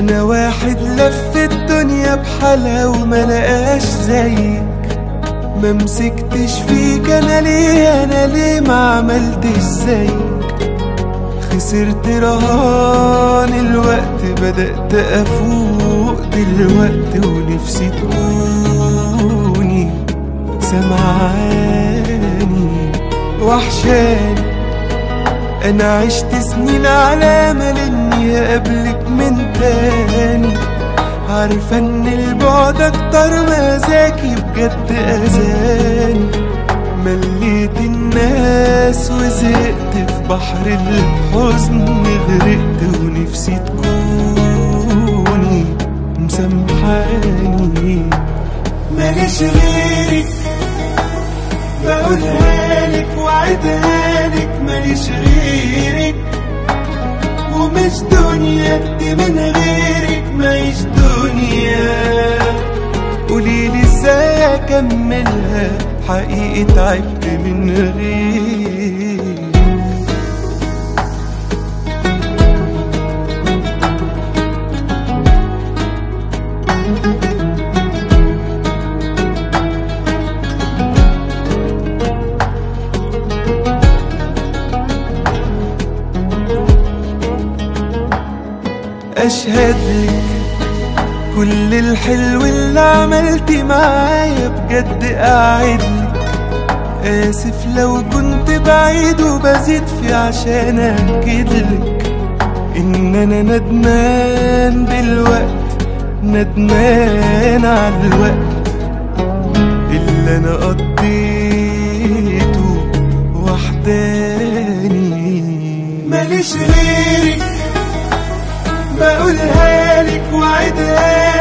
انا واحد لف الدنيا بحالها وما لقاش زيك ما مسكتش فيك انا ليه انا ليه ما عملتش زيك خسرت رهان الوقت بدأت أفوق دلوقتي ونفسي تكوني سمعاني وحشاني أنا عشت سنين على أمل إني أقابلك من تاني عارفة إن البعد أكتر ما ذاكي بجد أذاني مليت الناس وزهقت في بحر الحزن غرقت ونفسي تكوني مسامحاني ماليش غيرك بقولها لك وعدها لك ماليش غيرك ومش دنيا دي من غيرك ماليش دنيا قوليلي ازاي اكملها حقيقي تعبت من غيرك اشهد لك كل الحلو اللي عملتي معايا بجد قاعدلك آسف لو كنت بعيد وبزيد في عشان أكدلك إن أنا ندمان دلوقت ندمان على الوقت اللي أنا قضيته وحداني ماليش غيرك بقولها لك وعدها